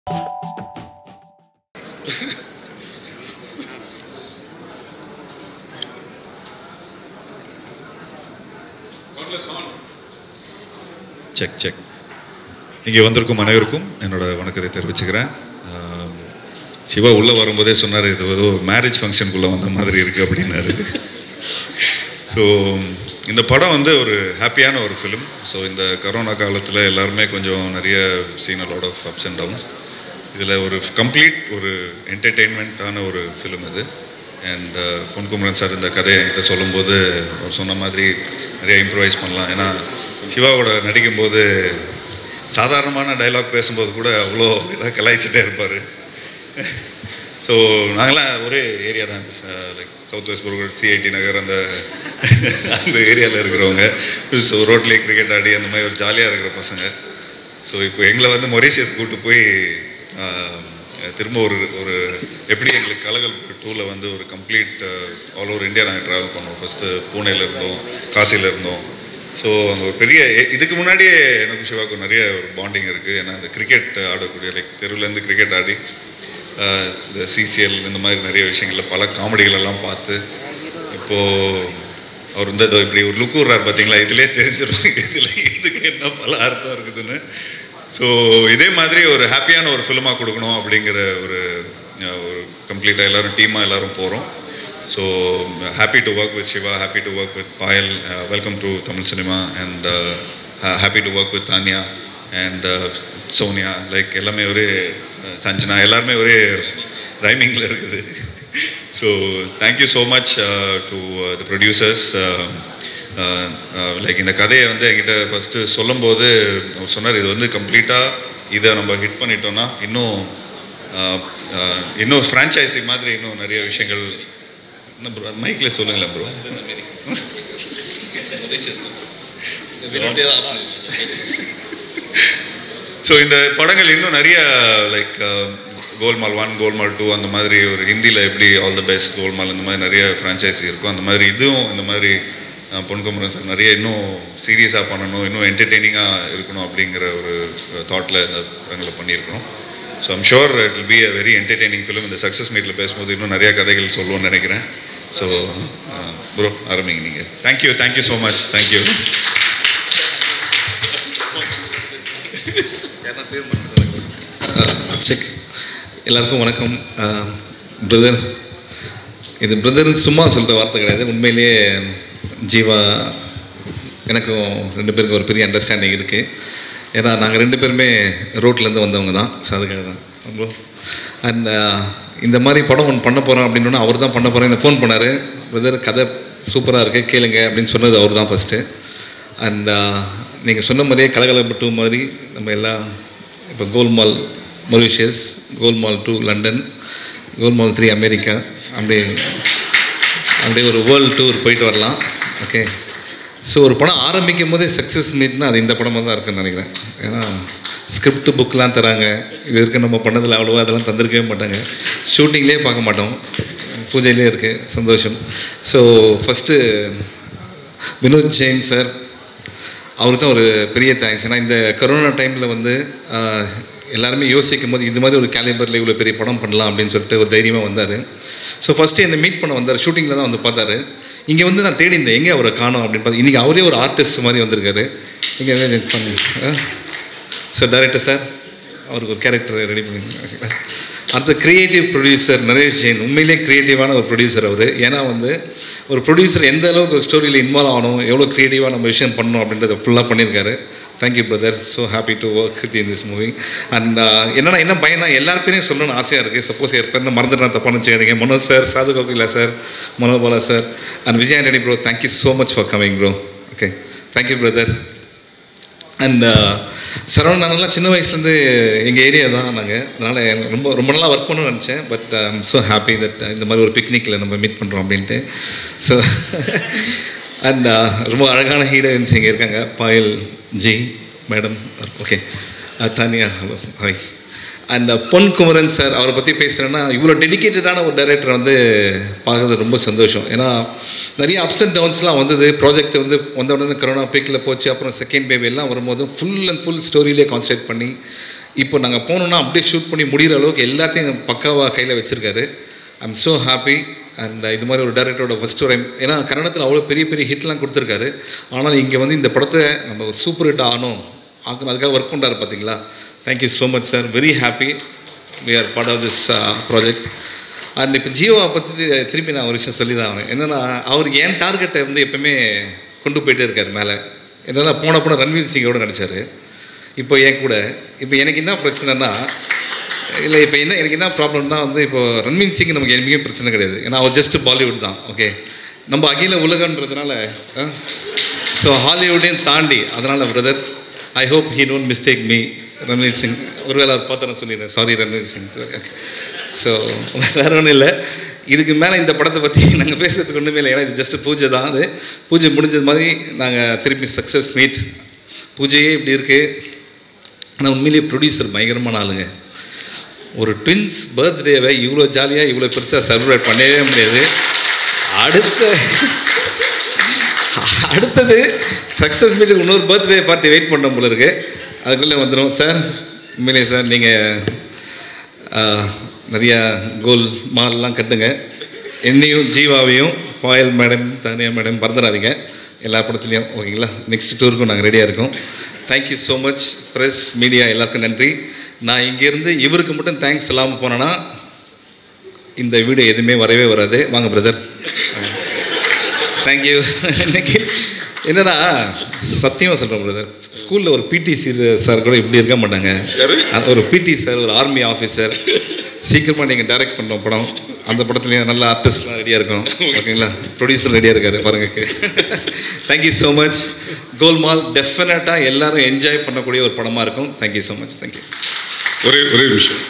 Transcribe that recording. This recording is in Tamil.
செக் செக் இங்கே வந்திருக்கும் அனைவருக்கும் என்னோட வணக்கத்தை தெரிவிச்சுக்கிறேன் ஆம், சிவா உள்ளே வரும்போதே சொன்னார் இது ஏதோ மேரேஜ் ஃபங்க்ஷனுக்குள்ளே வந்த மாதிரி இருக்குது அப்படின்னாரு ஸோ இந்த படம் வந்து ஒரு ஹாப்பியான ஒரு ஃபிலிம் ஸோ இந்த கரோனா காலத்தில் எல்லாருமே கொஞ்சம் நிறைய seen lot of ups and downs இதில் ஒரு கம்ப்ளீட் ஒரு என்டர்டெயின்மெண்ட்டான ஒரு ஃபிலிம் இது அண்ட் பொன்குமரன் சார் இந்த கதையை என்கிட்ட சொல்லும்போது அவர் சொன்ன மாதிரி நிறைய இம்ப்ரவைஸ் பண்ணலாம் ஏன்னா சிவாவோட நடிக்கும்போது சாதாரணமான டைலாக் பேசும்போது கூட அவ்வளோ இதாக கலாய்ச்சிட்டே இருப்பார் ஸோ நாங்களாம் ஒரே ஏரியா தான் லைக் சவுத் வெஸ்ட் புரோகர் சிஐடி நகர் அந்த அந்த ஏரியாவில் இருக்கிறவங்க ஸோ ரோட்லேயே கிரிக்கெட் ஆடி அந்த மாதிரி ஒரு ஜாலியாக இருக்கிற பசங்க ஸோ இப்போ எங்களை வந்து மொரீஷியஸ் கூட்டு போய் ஆஹ், திரும்ப ஒரு ஒரு எப்படி எங்களுக்கு கலகல் டூவில் வந்து ஒரு கம்ப்ளீட் ஆல் ஓவர் இந்தியா நாங்கள் ட்ராவல் பண்ணோம் ஃபஸ்ட்டு பூனேல இருந்தோம் காசியில் இருந்தோம் ஸோ அங்கே ஒரு பெரிய எ- இதுக்கு முன்னாடியே எனக்கு சிவாவுக்கும் நிறைய ஒரு பாண்டிங் இருக்குது ஏன்னா இந்த கிரிக்கெட் ஆடக்கூடிய லைக் தெருவுலேருந்து கிரிக்கெட் ஆடி ஆஹ், இந்த சிசிஎல் இந்த மாதிரி நிறைய விஷயங்கள்ல பல காமெடிகள் எல்லாம் பார்த்து இப்போது அவர் வந்து இதோ இப்படி ஒரு லுக் விட்றாரு பார்த்தீங்களா இதுலேயே தெரிஞ்சிடும் இதில் இதுக்கு என்ன பல அர்த்தம் இருக்குதுன்னு ஸோ இதே மாதிரி ஒரு ஹாப்பியான ஒரு ஃபிலிமாக கொடுக்கணும் அப்படிங்கிற ஒரு அஹ், ஒரு கம்ப்ளீட்டாக எல்லாரும் டீமாக எல்லாரும் போகிறோம் so happy to work with Siva happy to work with Payal welcome to Tamil cinema and happy to work with Tania and Sonia like எல்லாமே ஒரே அஹ், சஞ்சனா எல்லாருமே ஒரே ரைமிங்கில் இருக்குது so thank you so much to the producers like இந்த கதையை வந்து என்கிட்ட ஃபஸ்ட்டு சொல்லும்போது அவர் சொன்னார் இது வந்து கம்ப்ளீட்டாக இதை நம்ம ஹிட் பண்ணிட்டோம்னா இன்னும் uh, uh, இன்னும் ஃப்ரான்ச்சைசி மாதிரி இன்னும் நிறைய விஷயங்கள் என்ன ப்ரோ மைக்கில் சொல்லுங்களேன் ப்ரோ ஸோ இந்த படங்கள் இன்னும் நிறைய like Golmaal one Golmaal two அந்த மாதிரி ஒரு ஹிந்தியில் எப்படி ஆல் த பெஸ்ட் கோல்மால் இந்த மாதிரி நிறைய ஃப்ரான்ச்சைசி இருக்கும் அந்த மாதிரி இதுவும் இந்த மாதிரி அஹ், பொன்குமரன் சார் நிறைய இன்னும் சீரியஸாக பண்ணணும் இன்னும் என்டர்டெய்னிங்காக இருக்கணும் அப்படிங்கிற ஒரு தாட்டில் இந்த படங்களை பண்ணியிருக்கிறோம் so I'm sure it will be a very entertaining film இந்த சக்ஸஸ் மீட்டில் பேசும்போது இன்னும் நிறைய கதைகள் சொல்லுவோம்னு நினைக்கிறேன் ஸோ ப்ரோ ஆரம்பிங்க நீங்கள் thank you thank you so much thank you செக் எல்லாருக்கும் வணக்கம் பிரதர் இது பிரதர்னு சும்மா சொல்கிற வார்த்தை கிடையாது உண்மையிலேயே ஜீவா எனக்கும் ரெண்டு பேருக்கும் ஒரு பெரிய அண்டர்ஸ்டாண்டிங் இருக்குது ஏன்னா நாங்கள் ரெண்டு பேருமே ரோட்லேருந்து வந்தவங்க தான் ஸோ அதுக்காக தான் ப்ரோ அண்ட் இந்த மாதிரி படம் ஒன்று பண்ண போகிறோம் அப்படின்னா அவர் தான் பண்ண போகிறேன் எனக்கு ஃபோன் பண்ணார் பிரதர் கதை சூப்பராக இருக்குது கேளுங்க அப்படின்னு சொன்னது அவர் தான் ஃபஸ்ட்டு அண்ட் நீங்கள் சொன்ன மாதிரியே கலகலப்பட்டு மாதிரி நம்ம எல்லாம் இப்போ Golmaal Mauritius Golmaal two London Golmaal three America அப்படியே அப்படியே ஒரு வேர்ல்டு டூர் போயிட்டு வரலாம் ஓகே ஸோ ஒரு படம் ஆரம்பிக்கும் போதே சக்ஸஸ் மீட்னா அது இந்த படமாக தான் இருக்குன்னு நினைக்கிறேன் ஏன்னா ஸ்கிரிப்ட் புக்கெலாம் தராங்க இது வரைக்கும் நம்ம பண்ணதில் அவ்வளோவா அதெல்லாம் தந்திருக்கவே மாட்டாங்க ஷூட்டிங்லேயே பார்க்க மாட்டோம் பூஜையிலே இருக்குது சந்தோஷம் so first Vinod Jain sir அவருக்கு தான் ஒரு பெரிய தேங்க்ஸ் ஏன்னா இந்த கரோனா டைமில் வந்து ஆஹ், எல்லாருமே யோசிக்கும் போது இது மாதிரி ஒரு கேலிபரில் இவ்வளோ பெரிய படம் பண்ணலாம் அப்படின்னு சொல்லிட்டு ஒரு தைரியமாக வந்தார் ஸோ ஃபஸ்ட்டு என்னை மீட் பண்ண வந்தார் ஷூட்டிங்கில் தான் வந்து பார்த்தாரு இங்கே வந்து நான் தேடி இருந்தேன் எங்கே அவரை காணோம் அப்படின்னு பார்த்து இன்றைக்கி அவரே ஒரு ஆர்டிஸ்ட் மாதிரி வந்திருக்காரு இங்கே பண்ணி ஸோ டைரக்டர் சார் அவருக்கு ஒரு கேரக்டர் ரெடி பண்ணி அடுத்த கிரியேட்டிவ் ப்ரொடியூசர் நரேஷ் ஜெயின் உண்மையிலே க்ரியேட்டிவான ஒரு ப்ரொடியூசர் அவர் ஏன்னா வந்து ஒரு ப்ரொடியூசர் எந்த அளவுக்கு ஒரு ஸ்டோரியில் இன்வால்வ் ஆகணும் எவ்வளோ க்ரியேட்டிவாக நம்ம விஷயம் பண்ணணும் அப்படின்றத ஃபுல்லாக பண்ணியிருக்காரு thank you brother so happy to work with in this movie and என்னன்னா என்ன பயனா எல்லார் பேரையும் சொல்லணும்னு ஆசையாக இருக்குது சப்போஸ் யார் பேர் மறந்துட்டு தப்பாக வச்சுக்காதீங்க Manoj sir Sadhu Kokila sir Manobala sir and Vijay Antony bro thank you so much for coming bro okay thank you brother and Saravanan நாங்கள்லாம் சின்ன வயசுலேருந்து எங்கள் ஏரியா தான் நாங்கள் அதனால் எனக்கு ரொம்ப ரொம்ப நாளாக ஒர்க் பண்ணணும்னு நினச்சேன் but I'm so happy that இந்த மாதிரி ஒரு பிக்னிக்கில் நம்ம மீட் பண்ணுறோம் அப்படின்ட்டு ஸோ அண்ட் ரொம்ப அழகான ஹீரோயின்ஸ் இங்கே இருக்காங்க Payal ji madam okay Tania hello hi and Pon Kumaran sir அவரை பற்றி பேசுகிறேன்னா இவ்வளோ டெடிக்கேட்டடான ஒரு டைரக்டர் வந்து பார்க்குறது ரொம்ப சந்தோஷம் ஏன்னா நிறைய அப்ஸ் அண்ட் டவுன்ஸ்லாம் வந்தது ப்ராஜெக்ட் வந்து வந்த உடனே கரோனா பீக்கில் போச்சு அப்புறம் செகண்ட் பேபி எல்லாம் வரும்போது ஃபுல் அண்ட் ஃபுல் ஸ்டோரியிலே கான்சன்ட்ரேட் பண்ணி இப்போ நாங்கள் போனோம்னா அப்படியே ஷூட் பண்ணி முடிகிற அளவுக்கு எல்லாத்தையும் பக்காவாக கையில் வச்சுருக்காரு ஐம் ஸோ ஹாப்பி அண்ட் இது மாதிரி ஒரு டேரக்டரோட ஃபஸ்ட் டைம் ஏன்னா கன்னடத்தில் அவ்வளோ பெரிய பெரிய ஹிட்லாம் கொடுத்துருக்காரு ஆனால் இங்கே வந்து இந்த படத்தை நம்ம ஒரு சூப்பர் ஹிட் ஆகணும் ஆக்கணும் அதுக்காக ஒர்க் பண்ணுறாரு பார்த்தீங்களா thank you so much sir very happy we are part of this project and இப்போ ஜியோவை பற்றி திருப்பி நான் ஒரு விஷயம் சொல்லி தான் ஆகணும் என்னென்னா அவர் என் டார்கெட்டை வந்து எப்பவுமே கொண்டு போயிட்டே இருக்கார் மேலே என்னென்னா போன போன ரன்வீர் சிங்கோட நடிச்சார் இப்போ என் கூட இப்போ எனக்கு என்ன பிரச்சனைனா இல்லை இப்போ என்ன எனக்கு என்ன ப்ராப்ளம்னா வந்து இப்போ ரன்வீர் சிங் நமக்கு எங்கேயும் பிரச்சனை கிடையாது ஏன்னா அவர் ஜஸ்ட் பாலிவுட் தான் ஓகே நம்ம அகில உலகன்றதுனால ஸோ ஹாலிவுட்டையும் தாண்டி அதனால் brother I hope he don't mistake me Ranveer Singh ஒருவேளை அவர் பார்த்தா நான் சொல்லிடுறேன் சாரி ரன்வீர் சிங் ஸோ வேற ஒன்றும் இல்லை இதுக்கு மேலே இந்த படத்தை பற்றி நாங்கள் பேசுறதுக்கு ஒன்றுமே இல்லை ஏன்னா இது ஜஸ்ட் பூஜை தான் அது பூஜை முடிஞ்சது மாதிரி நாங்கள் திருப்பி சக்ஸஸ் மீட் பூஜையே இப்படி இருக்குது ஆனால் உண்மையிலேயே ப்ரொடியூசர் பயங்கரமான ஆளுங்க ஒரு ட்வின்ஸ் பர்த்டேவை இவ்வளோ ஜாலியாக இவ்வளோ பெருசாக செலிப்ரேட் பண்ணவே முடியாது அடுத்த அடுத்தது சக்ஸஸ் மீட்டுக்கு இன்னொரு பர்த்டே பார்ட்டி வெயிட் பண்ண போல இருக்கு அதுக்குள்ளே வந்துடும் சார் உண்மையிலே சார் நீங்கள் நிறையா கோல் மால்லாம் கட்டுங்க என்னையும் ஜீவாவையும் பாயல் மேடம் தனியா மேடம் மறந்துடாதீங்க எல்லா படத்துலையும் ஓகேங்களா நெக்ஸ்ட் டூருக்கும் நாங்கள் ரெடியாக இருக்கோம் thank you so much press media எல்லாருக்கும் நன்றி நான் இங்கேருந்து இவருக்கு மட்டும் தேங்க்ஸ் இல்லாமல் போனேன்னா இந்த வீடியோ எதுவுமே வரவே வராது வாங்க பிரதர் தேங்க்யூ இன்னைக்கு என்னன்னா சத்தியமாக சொல்கிறேன் பிரதர் ஸ்கூலில் ஒரு பிடி சார் கூட இப்படி இருக்க மாட்டாங்க அந்த ஒரு பிடி சார் ஒரு ஆர்மி ஆஃபீஸர் சீக்கிரமாக நீங்கள் டைரக்ட் பண்ணோம் படம் அந்த படத்துலையும் நல்ல ஆர்டிஸ்ட்லாம் ரெடியாக இருக்கும் ஓகேங்களா ப்ரொடியூசர் ரெடியாக இருக்காரு பாருங்க தேங்க்யூ ஸோ மச் கோல்மால் டெஃபினட்டாக எல்லாரும் என்ஜாய் பண்ணக்கூடிய ஒரு படமாக இருக்கும் தேங்க்யூ ஸோ மச் தேங்க்யூ ஒரே ஒரே விஷயம்